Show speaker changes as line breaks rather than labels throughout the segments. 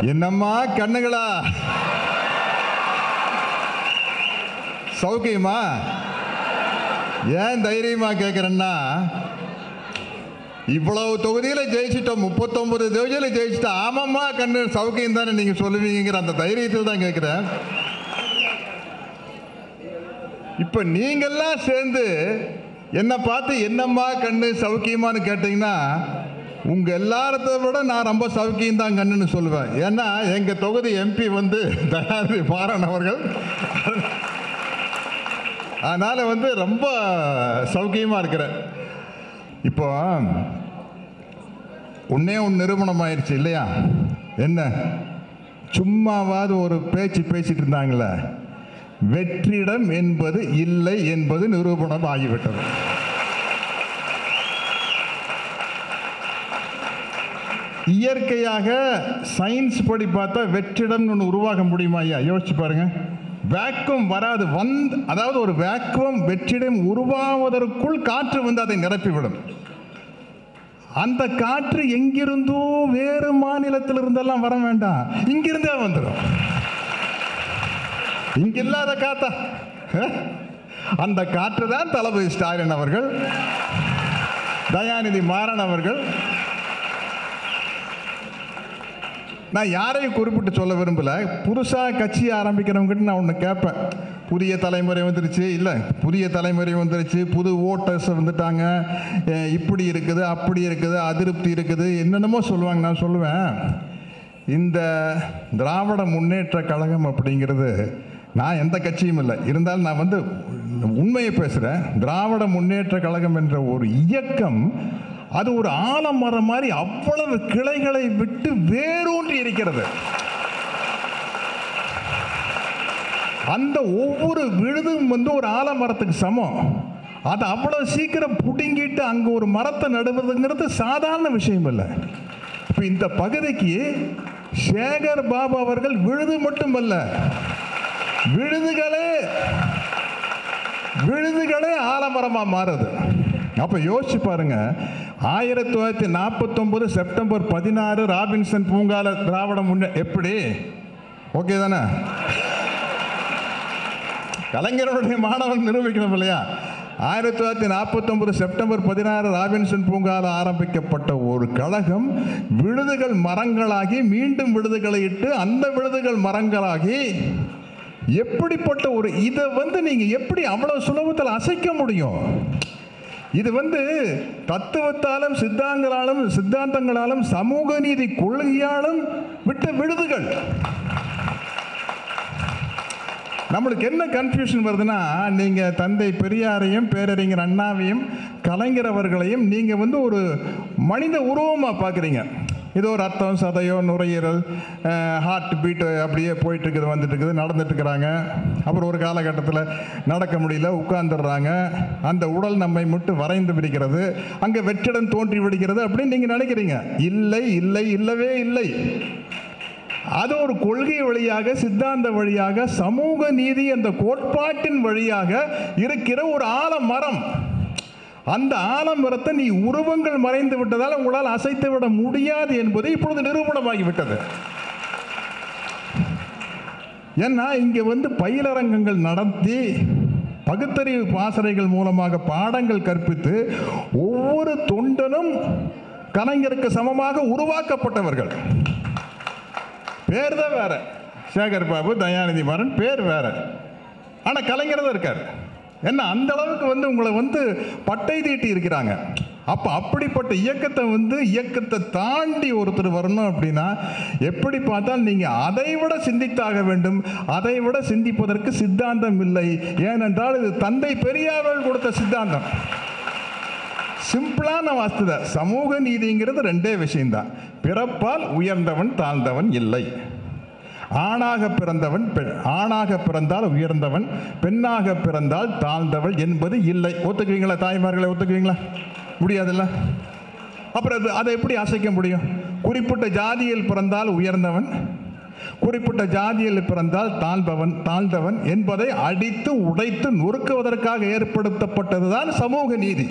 என்னம்மா கண்ணுங்களா சௌக்கியமா ஏன் தைரியமா கேட்குறேன்னா இவ்வளவு தொகுதியில ஜெயிச்சிட்டோம் முப்பத்தொன்பது தொகுதியில ஜெயிச்சிட்டோம் ஆமாம்மா கண்ணு சௌக்கியம் தானே நீங்க சொல்லுவீங்கிற அந்த தைரியத்தில் தான் கேட்குறேன் இப்போ நீங்கெல்லாம் சேர்ந்து என்னை பார்த்து என்னம்மா கண்ணு சௌக்கியமான்னு கேட்டிங்கன்னா உங்க எல்லாரத்தை விட நான் ரொம்ப சௌக்கியம் தான் கண்ணுன்னு சொல்லுவேன் ஏன்னா எங்க தொகுதி எம்பி வந்து தயாரி மாறன் அவர்கள் அதனால வந்து ரொம்ப சௌக்கியமா இருக்கிறேன் இப்போ ஒன்னே ஒன்று நிரூபணம் ஆயிடுச்சு இல்லையா என்ன சும்மாவாவது ஒரு பேச்சு பேசிட்டு இருந்தாங்களே வெற்றிடம் என்பது இல்லை என்பது நிரூபணம் ஆகிவிட்டது இயற்கையாக சயின்ஸ் படி பார்த்தா வெற்றிடம்னு ஒன்று உருவாக முடியுமா ஐயா யோசிச்சு பாருங்க வேக்குவம் வராது வந்து அதாவது ஒரு வேக்குவம் வெற்றிடம் உருவாவதற்குள் காற்று வந்து அதை நிரப்பிவிடும் அந்த காற்று எங்கிருந்தோ வேறு மாநிலத்தில் இருந்தெல்லாம் வர வேண்டாம் இங்கிருந்தே வந்துடும் இங்க இல்லாத காத்தா அஹ்? அந்த காற்று தான் தளபதி ஸ்டாலின் அவர்கள் தயாநிதி மாறன் அவர்கள் நான் யாரையும் குறிப்பிட்டு சொல்ல விரும்பல புதுசாக கட்சி ஆரம்பிக்கிறவங்ககிட்ட நான் ஒன்று கேட்பேன் புதிய தலைமுறை வந்துருச்சு இல்லை புதிய தலைமுறை வந்துருச்சு புது ஓட்டர்ஸ் வந்துட்டாங்க அஹ் இப்படி இருக்குது அப்படி இருக்குது அதிருப்தி இருக்குது என்னென்னமோ சொல்லுவாங்க நான் சொல்லுவேன் இந்த திராவிட முன்னேற்ற கழகம் அப்படிங்கிறது நான் எந்த கட்சியும் இல்லை இருந்தாலும் நான் வந்து உண்மையை பேசுகிறேன் திராவிட முன்னேற்ற கழகம் என்ற ஒரு இயக்கம் அது ஒரு ஆலமரம் மாதிரி அவ்வளவு கிளைகளை விட்டு வேரூன்றி இருக்கிறது அந்த ஒவ்வொரு விழுதும் வந்து ஒரு ஆலமரத்துக்கு சமம் அது அவ்வளவு சீக்கிரம் புடுங்கிட்டு அங்கே ஒரு மரத்தை நடுவதுங்கிறது சாதாரண விஷயம் இல்லை இப்போ இந்த பகுதிக்கு சேகர் பாபு அவர்கள் விழுது மட்டுமல்ல விழுதுகளே விழுதுகளே ஆலமரமாக மாறுது அப்போ யோசிச்சு பாருங்க ஆயிரத்தி தொள்ளாயிரத்தி நாற்பத்தொம்பது செப்டம்பர் பதினாறு ராபின்சன் பூங்கால திராவிட முன்னே எப்படி ஓகே தானே கலைஞருடைய மாணவன் நிரூபிக்கணும் இல்லையா ஆயிரத்தி தொள்ளாயிரத்தி நாற்பத்தொன்பது செப்டம்பர் பதினாறு ராபின்சன் பூங்கால ஆரம்பிக்கப்பட்ட ஒரு கழகம் விழுதுகள் மரங்களாகி மீண்டும் விழுதுகளை இட்டு அந்த விழுதுகள் மரங்களாகி எப்படிப்பட்ட ஒரு இதை வந்து நீங்க எப்படி அவ்வளவு சுலபத்தில் அசைக்க முடியும் இது வந்து தத்துவத்தாலும் சித்தாங்களாலும் சித்தாந்தங்களாலும் சமூக நீதி கொள்கையாலும் விட்ட விழுதுகள் நம்மளுக்கு என்ன கன்ஃபியூஷன் வருதுன்னா நீங்கள் தந்தை பெரியாரையும் பேரறிஞர் அண்ணாவையும் கலைஞர் அவர்களையும் நீங்கள் வந்து ஒரு மனித உருவமாக பார்க்குறீங்க ஏதோ ரத்தம் சதையோ நுரையீரல் ஹார்ட் பீட்டு அப்படியே போயிட்டு இருக்குது வந்துட்டு இருக்குது நடந்துட்டு இருக்கிறாங்க அப்புறம் ஒரு காலகட்டத்தில் நடக்க முடியல உட்கார்ந்துடுறாங்க அந்த உடல் நம்மை முட்டு வரைந்து விடுகிறது அங்கே வெற்றிடம் தோன்றி விடுகிறது அப்படின்னு நீங்கள் நினைக்கிறீங்க இல்லை இல்லை இல்லவே இல்லை அது ஒரு கொள்கை வழியாக சித்தாந்த வழியாக சமூக நீதி என்ற கோட்பாட்டின் வழியாக இருக்கிற ஒரு ஆலமரம் அந்த ஆலமரத்தை நீ உருவங்கள் மறைந்து விட்டதால் உங்களால் அசைத்து விட முடியாது என்பது இப்பொழுது நிரூபணமாகிவிட்டது ஏன்னா இங்கே வந்து பயிலரங்கங்கள் நடத்தி பகுத்தறிவு பாசறைகள் மூலமாக பாடங்கள் கற்பித்து ஒவ்வொரு தொண்டனும் கலைஞருக்கு சமமாக உருவாக்கப்பட்டவர்கள் பேர் தான் வேற சேகர் பாபு தயாநிதி மாறன் பேர் வேற ஆனால் கலைஞர் தான் இருக்கார் என்ன அந்த அளவுக்கு வந்து உங்களை வந்து பட்டை தீட்டி இருக்கிறாங்க அப்போ அப்படிப்பட்ட இயக்கத்தை வந்து இயக்கத்தை தாண்டி ஒருத்தர் வரணும் அப்படின்னா எப்படி பார்த்தால் நீங்கள் அதை விட சிந்தித்தாக வேண்டும் அதை விட சிந்திப்பதற்கு சித்தாந்தம் இல்லை ஏனென்றால் இது தந்தை பெரியார்கள் கொடுத்த சித்தாந்தம் சிம்பிளான வாஸ்துத சமூக நீதிங்கிறது ரெண்டே விஷயம்தான் பிறப்பால் உயர்ந்தவன் தாழ்ந்தவன் இல்லை ஆணாக பிறந்தவன் பெண் ஆணாக பிறந்தால் உயர்ந்தவன் பெண்ணாக பிறந்தால் தாழ்ந்தவள் என்பது இல்லை ஒத்துக்குவீங்களா தாய்மார்களை ஒத்துக்குவீங்களா முடியாதுல்ல அப்புறம் அது அதை எப்படி அசைக்க முடியும் குறிப்பிட்ட ஜாதியில் பிறந்தால் உயர்ந்தவன் குறிப்பிட்ட ஜாதியில் பிறந்தால் தாழ்பவன் தாழ்ந்தவன் என்பதை அடித்து உடைத்து நொறுக்குவதற்காக ஏற்படுத்தப்பட்டதுதான் சமூக நீதி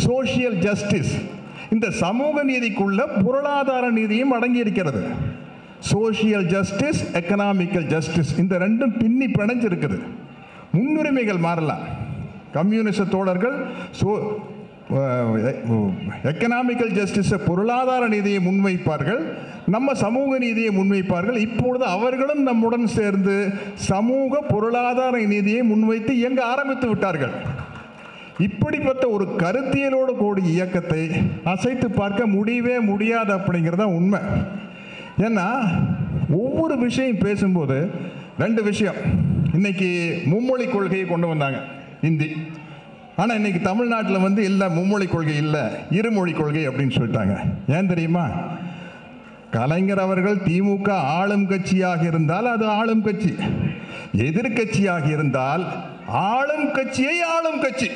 சோஷியல் ஜஸ்டிஸ் இந்த சமூக நீதிக்குள்ள பொருளாதார நீதியும் அடங்கி இருக்கிறது சோஷியல் ஜஸ்டிஸ் எக்கனாமிக்கல் ஜஸ்டிஸ் இந்த ரெண்டும் பின்னி பிணைஞ்சிருக்குது முன்னுரிமைகள் மாறலாம் கம்யூனிச தோழர்கள் சோ எக்கனாமிக்கல் ஜஸ்டிஸை பொருளாதார நீதியை முன்வைப்பார்கள் நம்ம சமூக நீதியை முன்வைப்பார்கள் இப்பொழுது அவர்களும் நம்முடன் சேர்ந்து சமூக பொருளாதார நீதியை முன்வைத்து இயங்க ஆரம்பித்து விட்டார்கள் இப்படிப்பட்ட ஒரு கருத்தியலோடு கூடிய இயக்கத்தை அசைத்து பார்க்க முடியவே முடியாது அப்படிங்கிறது தான் உண்மை ஏன்னா ஒவ்வொரு விஷயம் பேசும்போது ரெண்டு விஷயம் இன்னைக்கு மும்மொழி கொள்கையை கொண்டு வந்தாங்க இந்தி ஆனால் இன்னைக்கு தமிழ்நாட்டில் வந்து இல்லை மும்மொழி கொள்கை இல்லை இருமொழி கொள்கை அப்படின்னு சொல்லிட்டாங்க ஏன் தெரியுமா கலைஞர் அவர்கள் திமுக ஆளும் கட்சியாக இருந்தால் அது ஆளும் கட்சி எதிர்க்கட்சியாக இருந்தால் ஆளும் கட்சியை ஆளும் கட்சி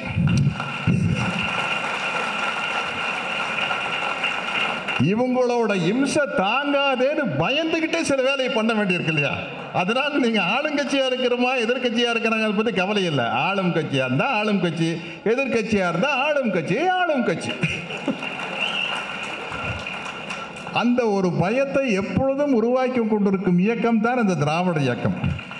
இவங்களோட இம்சை தாங்காதேன்னு பயந்துகிட்டே சில வேலையை பண்ண வேண்டியிருக்கு இல்லையா அதனால நீங்க ஆளுங்கட்சியா இருக்கிறோமா எதிர்க்கட்சியா இருக்கிறாங்க அதை பத்தி கவலை இல்லை ஆளும் கட்சியா இருந்தா ஆளும் கட்சி எதிர்க்கட்சியா இருந்தா ஆளும் கட்சி ஆளும் கட்சி அந்த ஒரு பயத்தை எப்பொழுதும் உருவாக்கி கொண்டிருக்கும் இயக்கம் தான் இந்த திராவிட இயக்கம்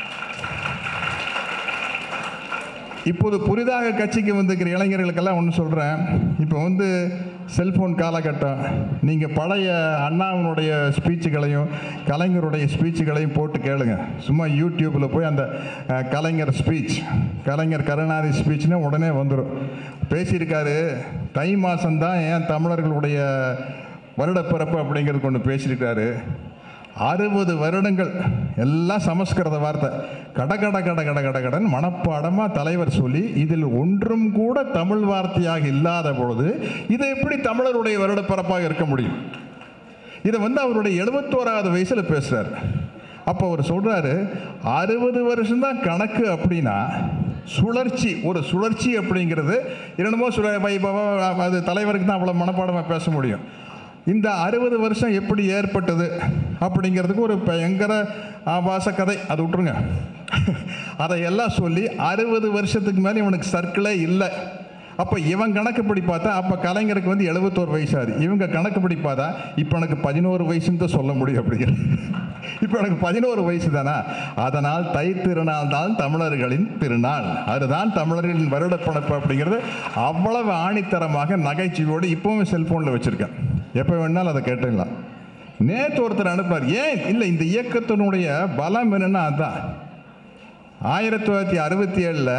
இப்போது புதிதாக கட்சிக்கு வந்திருக்கிற இளைஞர்களுக்கெல்லாம் ஒன்று சொல்கிறேன் இப்போ வந்து செல்ஃபோன் காலகட்டம் நீங்கள் பழைய அண்ணாவினுடைய ஸ்பீச்சுகளையும் கலைஞருடைய ஸ்பீச்சுகளையும் போட்டு கேளுங்க சும்மா யூடியூப்பில் போய் அந்த அஹ், கலைஞர் ஸ்பீச் கலைஞர் கருணாநிதி ஸ்பீச்னு உடனே வந்துடும் பேசியிருக்காரு தை மாதம்தான் ஏன் தமிழர்களுடைய வருடப்பிறப்பு அப்படிங்கிறது கொண்டு பேசியிருக்காரு அறுபது வருடங்கள் எல்லாம் சமஸ்கிருத வார்த்தை கட கட கட கட கட கடன் மனப்பாடமாக தலைவர் சொல்லி இதில் ஒன்றும் கூட தமிழ் வார்த்தையாக இல்லாத பொழுது இது எப்படி தமிழருடைய வருடப்பிறப்பாக இருக்க முடியும் இதை வந்து அவருடைய எழுபத்தோராவது வயசில் பேசுகிறார் அப்போ அவர் சொல்கிறாரு அறுபது வருஷம்தான் கணக்கு அப்படின்னா சுழற்சி ஒரு சுழற்சி அப்படிங்கிறது என்னமோ சுழ வைபவம் அது தலைவருக்கு தான் அவ்வளோ மனப்பாடமாக பேச முடியும் இந்த அறுபது வருஷம் எப்படி ஏற்பட்டது அப்படிங்கிறதுக்கு ஒரு பயங்கர ஆபாச கதை அது விட்ருங்க அதையெல்லாம் சொல்லி அறுபது வருஷத்துக்கு மேலே இவனுக்கு சர்க்கிளே இல்லை அப்போ இவன் கணக்குப்படி பார்த்தா அப்போ கலைஞருக்கு வந்து எழுபத்தோரு வயசாது இவங்க கணக்குப்படி பார்த்தா இப்போ எனக்கு பதினோரு வயசுன்னு தான் சொல்ல முடியும் அப்படிங்கிற இப்போ எனக்கு பதினோரு வயசு தானே அதனால் தை திருநாள் தான் தமிழர்களின் திருநாள் அதுதான் தமிழர்களின் வருடப்பணப்பு அப்படிங்கிறது அவ்வளவு ஆணித்தரமாக நகைச்சுவையோடு இப்போவும் செல்ஃபோனில் வச்சுருக்கேன் எப்போ வேணாலும் அதை கேட்டுக்கலாம் நேற்று ஒருத்தர் அனுப்புனார் ஏன் இல்லை இந்த இயக்கத்தினுடைய பலம் என்னன்னா அதுதான் ஆயிரத்தி தொள்ளாயிரத்தி அறுபத்தி ஏழில்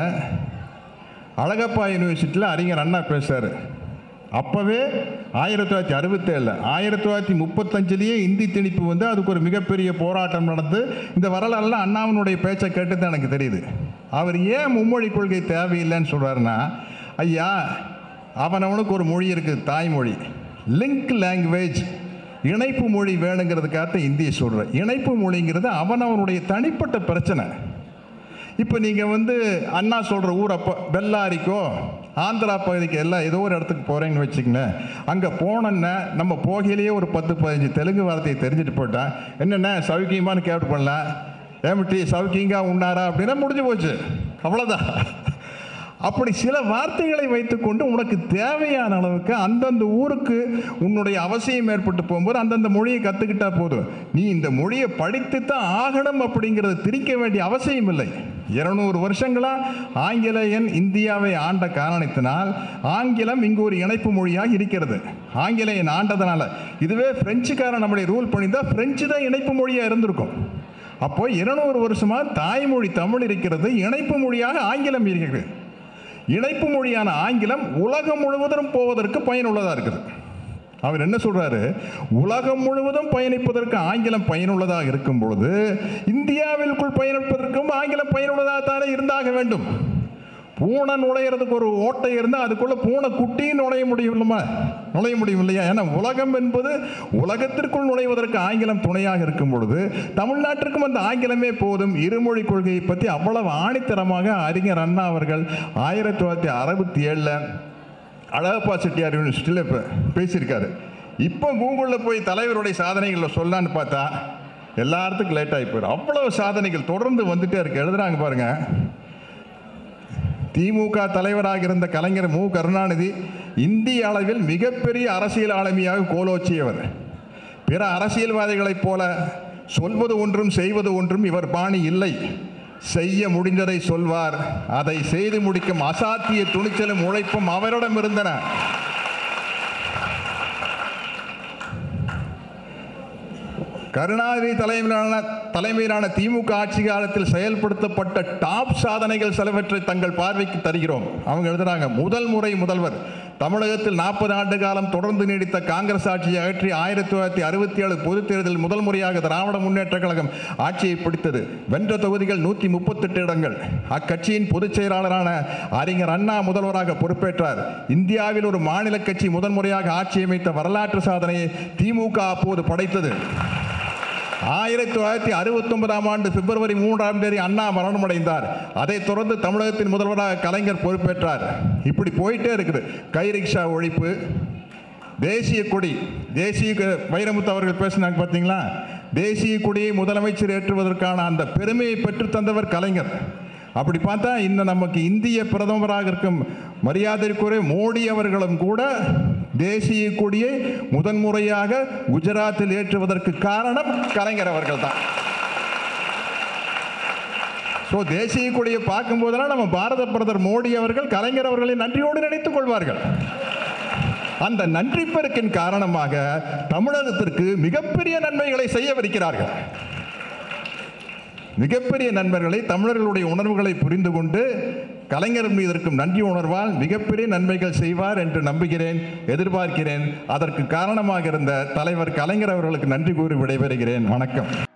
அழகப்பா யூனிவர்சிட்டியில் அறிஞர் அண்ணா பேசுகிறார் அப்போவே ஆயிரத்தி தொள்ளாயிரத்தி அறுபத்தேழில் ஆயிரத்தி தொள்ளாயிரத்தி முப்பத்தஞ்சிலேயே இந்தி திணிப்பு வந்து அதுக்கு ஒரு மிகப்பெரிய போராட்டம் நடந்து இந்த வரலாறுலாம் அண்ணாவினுடைய பேச்சை கேட்டு தான் எனக்கு தெரியுது அவர் ஏன் மும்மொழி கொள்கை தேவையில்லைன்னு சொல்கிறாருன்னா ஐயா அவனவனுக்கு ஒரு மொழி இருக்குது தாய்மொழி லிங்க் லாங்குவேஜ் இணைப்பு மொழி வேணுங்கிறதுக்காக இந்தியை சொல்கிறேன் இணைப்பு மொழிங்கிறது அவனவனுடைய தனிப்பட்ட பிரச்சனை இப்போ நீங்கள் வந்து அண்ணா சொல்கிற ஊர் அப்போ பெல்லாரிக்கோ ஆந்திரா பகுதிக்கு எல்லாம் ஏதோ ஒரு இடத்துக்கு போகிறேன்னு வச்சுக்கங்களேன் அங்கே போனோன்னே நம்ம போகையிலேயே ஒரு பத்து பதினஞ்சு தெலுங்கு வார்த்தையை தெரிஞ்சுட்டு போட்டா என்னென்ன சௌக்கியமானு கேட்டு பண்ணலாம் ஏமிட்டி சௌக்கியங்கா உண்ணாரா அப்படின்னா முடிஞ்சு போச்சு அவ்வளோதான் அப்படி சில வார்த்தைகளை வைத்துக்கொண்டு உனக்கு தேவையான அளவுக்கு அந்தந்த ஊருக்கு உன்னுடைய அவசியம் ஏற்பட்டு போகும்போது அந்தந்த மொழியை கற்றுக்கிட்டா போதும் நீ இந்த மொழியை படித்து தான் ஆகணும் அப்படிங்கிறத திரிக்க வேண்டிய அவசியம் இல்லை இருநூறு வருஷங்களா ஆங்கிலேயன் இந்தியாவை ஆண்ட காரணத்தினால் ஆங்கிலம் இங்கு ஒரு இணைப்பு மொழியாக இருக்கிறது ஆங்கிலேயன் ஆண்டதுனால இதுவே பிரெஞ்சுக்காரன் நம்மளை ரூல் பண்ணியிருந்தா பிரெஞ்சு தான் இணைப்பு மொழியாக இருந்திருக்கும் அப்போ இருநூறு வருஷமா தாய்மொழி தமிழ் இருக்கிறது இணைப்பு மொழியாக ஆங்கிலம் இருக்கிறது இணைப்பு மொழியான ஆங்கிலம் உலகம் முழுவதும் போவதற்கு பயனுள்ளதாக இருக்குது அவர் என்ன சொல்றாரு உலகம் முழுவதும் பயணிப்பதற்கு ஆங்கிலம் பயனுள்ளதாக இருக்கும் பொழுது இந்தியாவிற்குள் பயணிப்பதற்கும் ஆங்கிலம் பயனுள்ளதாக தானே இருந்தாக வேண்டும் பூனை நுழையிறதுக்கு ஒரு ஓட்டை இருந்தால் அதுக்குள்ள பூனை குட்டியும் நுழைய முடியுமா நுழைய முடியும் இல்லையா ஏன்னா உலகம் என்பது உலகத்திற்குள் நுழைவதற்கு ஆங்கிலம் துணையாக இருக்கும் பொழுது தமிழ்நாட்டிற்கும் அந்த ஆங்கிலமே போதும் இருமொழி கொள்கையை பற்றி அவ்வளவு ஆணித்தரமாக அறிஞர் அண்ணா அவர்கள் ஆயிரத்தி தொள்ளாயிரத்தி அறுபத்தி ஏழில் அழகப்பா செட்டியார் யூனிவர்சிட்டியில் இப்போ பேசியிருக்காரு இப்போ கூகுளில் போய் தலைவருடைய சாதனைகளை சொல்லலான்னு பார்த்தா எல்லாத்துக்கும் லேட் ஆகி போயிடும் அவ்வளவு சாதனைகள் தொடர்ந்து வந்துட்டே இருக்கு எழுதுறாங்க பாருங்க திமுக தலைவராக இருந்த கலைஞர் மு கருணாநிதி இந்திய அளவில் மிகப்பெரிய அரசியல் ஆளுமையாக கோலோச்சியவர் பிற அரசியல்வாதிகளைப் போல சொல்வது ஒன்றும் செய்வது ஒன்றும் இவர் பாணி இல்லை செய்ய முடிந்ததை சொல்வார் அதை செய்து முடிக்கும் அசாத்திய துணிச்சலும் உழைப்பும் அவரிடம் இருந்தன கருணாநிதி தலைமையிலான தலைமையிலான திமுக ஆட்சி காலத்தில் செயல்படுத்தப்பட்ட டாப் சாதனைகள் சிலவற்றை தங்கள் பார்வைக்கு தருகிறோம் அவங்க எழுதுறாங்க முதல் முறை முதல்வர் தமிழகத்தில் நாற்பது ஆண்டு காலம் தொடர்ந்து நீடித்த காங்கிரஸ் ஆட்சியை அகற்றி ஆயிரத்தி தொள்ளாயிரத்தி அறுபத்தி ஏழு பொதுத் தேர்தலில் முதல் முறையாக திராவிட முன்னேற்ற கழகம் ஆட்சியை பிடித்தது வென்ற தொகுதிகள் நூற்றி முப்பத்தெட்டு இடங்கள் அக்கட்சியின் பொதுச் செயலாளரான அறிஞர் அண்ணா முதல்வராக பொறுப்பேற்றார் இந்தியாவில் ஒரு மாநில கட்சி முதன் முறையாக ஆட்சி அமைத்த வரலாற்று சாதனையை திமுக அப்போது படைத்தது ஆயிரத்தி தொள்ளாயிரத்தி அறுபத்தி ஒன்பதாம் ஆண்டு பிப்ரவரி மூன்றாம் தேதி அண்ணா மரணமடைந்தார் அதைத் தொடர்ந்து தமிழகத்தின் முதல்வராக கலைஞர் பொறுப்பேற்றார் இப்படி போயிட்டே இருக்குது கை ரிக்ஷா ஒழிப்பு தேசிய கொடி தேசிய க- வைரமுத்து அவர்கள் பேசினாங்க பார்த்தீங்களா தேசிய கொடியை முதலமைச்சர் ஏற்றுவதற்கான அந்த பெருமையை பெற்றுத் தந்தவர் கலைஞர் அப்படி பார்த்தா இந்த நமக்கு இந்திய பிரதமராக இருக்கும் மரியாதைக்குரிய மோடி அவர்களும் கூட தேசிய கொடியை முதன்முறையாக குஜராத்தில் ஏற்றுவதற்கு காரணம் கலைஞர் அவர்கள் தான் ஸோ தேசிய கொடியை பார்க்கும்போதெல்லாம் நம்ம பாரத பிரதமர் மோடி அவர்கள் கலைஞர் அவர்களை நன்றியோடு நினைத்துக் கொள்வார்கள் அந்த நன்றி பெருக்கின் காரணமாக தமிழகத்திற்கு மிகப்பெரிய நன்மைகளை செய்யவிருக்கிறார்கள் மிகப்பெரிய நண்பர்களை தமிழர்களுடைய உணர்வுகளை புரிந்து கொண்டு கலைஞர் மீது இருக்கும் நன்றி உணர்வால் மிகப்பெரிய நன்மைகள் செய்வார் என்று நம்புகிறேன் எதிர்பார்க்கிறேன் அதற்கு காரணமாக இருந்த தலைவர் கலைஞர் அவர்களுக்கு நன்றி கூறி விடைபெறுகிறேன் வணக்கம்